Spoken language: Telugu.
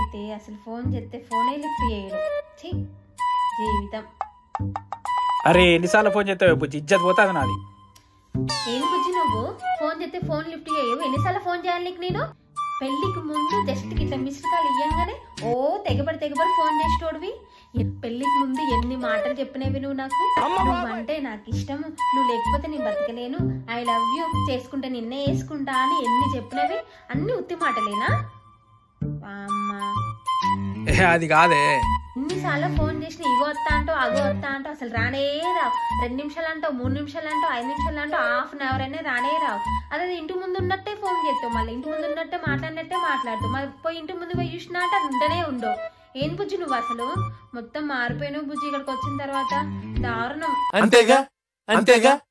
అయితే అసలు ఫోన్ చేస్తే ఫోనే లిఫ్ట్ చేయడు ఛీ జీవితం అరే ఎన్నిసార్లు ఫోన్ చేస్తావు బుజ్జి ఇజ్జత్ పోతుంది నాది ఏం బుజ్జి నువ్వు ఫోన్ చేస్తే ఫోన్ లిఫ్ట్ చేయవు ఎన్నిసార్లు ఫోన్ చేయాలి నీకు నేను పెళ్లికి ముందు జస్ట్ ఇట్లా మిస్డ్ కాల్ ఇయ్యంగానే ఓ తెగబడి తెగబడి ఫోన్ చేసేటోడివి ఎ- పెళ్లికి ముందు ఎన్ని మాటలు చెప్పినవి నువ్వు నాకు నువ్వంటే నాకు ఇష్టము నువ్వు లేకపోతే నేను బతకలేను ఐ లవ్ యూ చేసుకుంటే నిన్నే వేసుకుంటా అని ఎన్ని చెప్పినవి అన్ని ఉత్తి మాటలేనా అమ్మా ఏ, అది కాదే ఎన్నిసార్లు ఫోన్ చేసిన ఇగో వస్తా అంటావు అగో వస్తా అంటావు అసలు రానే రావు రెండు నిమిషాలు అంటావు మూడు నిమిషాలు అంటావు ఐదు నిమిషాలు అంటావు హాఫ్ అన్ అవర్ అయినా రానే రావు అదే ఇంటి ముందు ఉన్నట్టే ఫోన్ చేస్తావు మళ్ళీ ఇంటి ముందు ఉన్నట్టే మాట్లాడినట్టే మాట్లాడుతావు మరి పోయి ఇంటి ముందు పోయి చూసినా అంటే అది ఉంటేనే ఉండవు ఏం బుజ్జి నువ్వు అసలు మొత్తం మారిపోయినావు బుజ్జి ఇక్కడికి వచ్చిన తర్వాత దారుణం అంతేగా అంతేగా